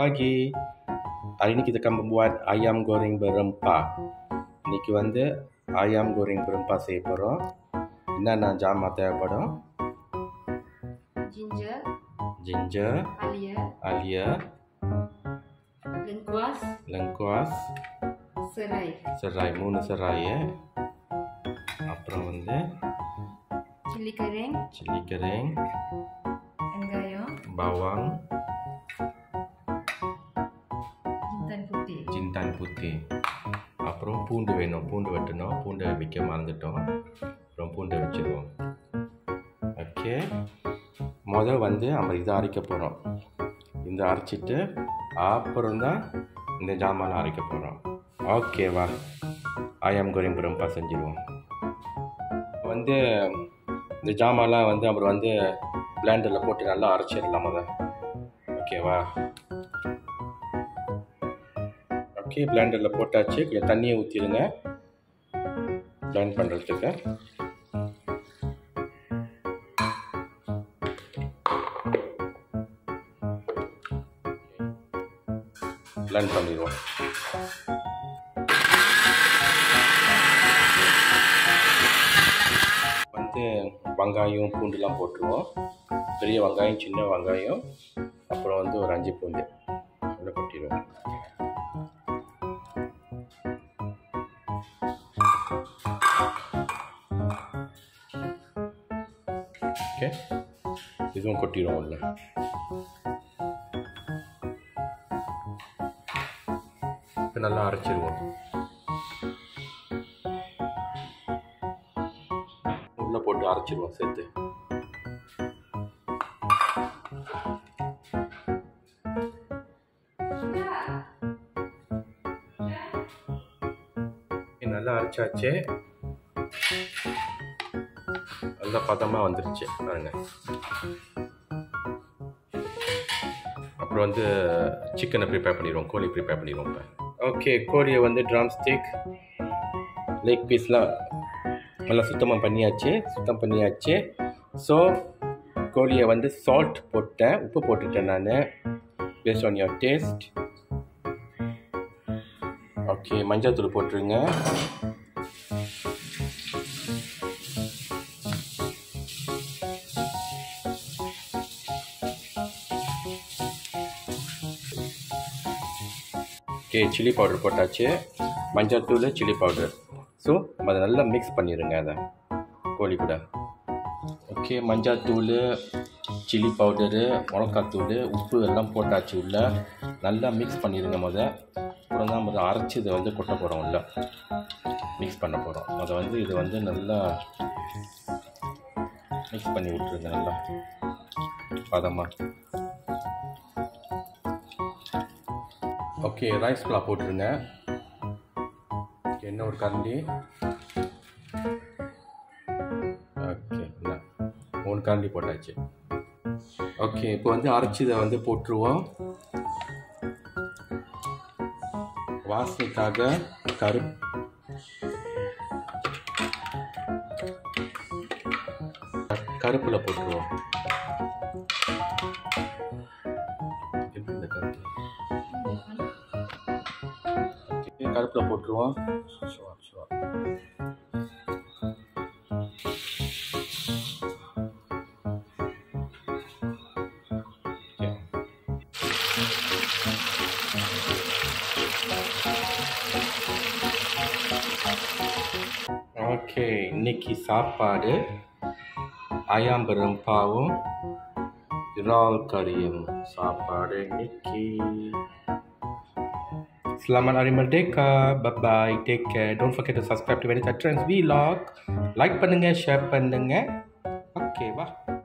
pagi. Hari ini kita akan membuat ayam goreng berempah. இன்னைக்கு வந்து ayam goreng berempah செய்ய போகிறோம் என்னென்ன ஜாமான் தேவைப்படும் ginger, ginger alia, alia lengkuas, lengkuas serai, serai மூணு செராய் அப்புறம் வந்து cili kering, சில்லி கரேங் enggayong, bawang jintan putih. ஜின்தான் புத்தி அப்புறம் பூண்டு வேணும் பூண்டு வெட்டணும் பூண்டை வைக்க மறந்துட்டோம் அப்புறம் பூண்டை வச்சுருவோம் ஓகே முதல் வந்து நம்ம இதை அரைக்க போகிறோம் இந்த அரைச்சிட்டு அப்புறம் தான் இந்த ஜாமான் அரைக்க போகிறோம் ஓகேவா ஆயாம் கோரியம் ரொம்ப செஞ்சிடுவோம் வந்து இந்த ஜாமான்லாம் வந்து அப்புறம் வந்து பிளாண்டரில் போட்டு நல்லா அரைச்சிடலாம் முதல் ஓகேவா ஓகே பிளெண்டரில் போட்டாச்சு கொஞ்சம் தண்ணியை ஊற்றிடுங்க பிளெண்ட் பண்ணுறதுக்கு பிளெண்ட் பண்ணிடுவோம் வந்து வெங்காயம் பூண்டுலாம் போட்டுருவோம் பெரிய வெங்காயம் சின்ன வெங்காயம் அப்புறம் வந்து ஒரு அஞ்சு பூண்டு உள்ள கொட்டிடுவோம் ஓகே இதுவும் கொட்டிடுவோம் உள்ள இப்போ நல்லா அரைச்சிடுவோம் உள்ள போட்டு அரைச்சிடுவோம் சேர்த்து Okay, நல்லா அரைச்சாச்சு நல்லா பதமாக வந்துருச்சு பாருங்க அப்புறம் வந்து சிக்கனை ப்ரிப்பேர் பண்ணிடுவோம் கோழி ப்ரிப்பேர் பண்ணிடுவோம் இப்போ ஓகே கோழியை வந்து ட்ரம் ஸ்டிக் லெக் பீஸ்லாம் நல்லா சுத்தமாக பண்ணியாச்சு சுத்தம் பண்ணியாச்சு ஸோ கோழியை வந்து சால்ட் போட்டேன் உப்பு போட்டுட்டேன் நான் based on your taste okay மஞ்சள் தூள் போட்டுருங்க ஓகே சில்லி பவுடர் போட்டாச்சு மஞ்சள் தூள் சில்லி பவுடர் ஸோ அதை நல்லா மிக்ஸ் பண்ணிடுங்க அதை கோழி கூட ஓகே மஞ்சள் தூள் சில்லி பவுடரு மிளகாத்தூள் உப்பு எல்லாம் போட்டாச்சு உள்ள நல்லா மிக்ஸ் பண்ணிடுங்க முத அப்புறம் தான் முதல் அரைச்சி இதை வந்து கொட்ட போகிறோம் உள்ள மிக்ஸ் பண்ண போகிறோம் அதை வந்து இது வந்து நல்லா மிக்ஸ் பண்ணி விட்டுருங்க நல்லா பதமாக ஓகே ரைஸ் ஃப்ளா போட்டுருங்க என்ன ஒரு கரண்டி ஓகே என்ன மூணு கரண்டி போட்டாச்சு ஓகே இப்போ வந்து அரைச்சி இதை வந்து போட்டுருவோம் வாசனைக்காக கரு கருப்பில் போட்டுருவோம் எப்படி இந்த கருப்பு ஓகே கருப்பில் போட்டுருவோம் ஷுவர் ஷுவர் ஓகே இன்னைக்கு சாப்பாடு அயாம்பரம்பாவும் இறால் கறியும் சாப்பாடு இன்னைக்கு Selamat Hari Merdeka. Bye bye. Take care. Don't forget to subscribe to Vanita Trends Vlog. Like பண்ணுங்க, share பண்ணுங்க. Okay, bye.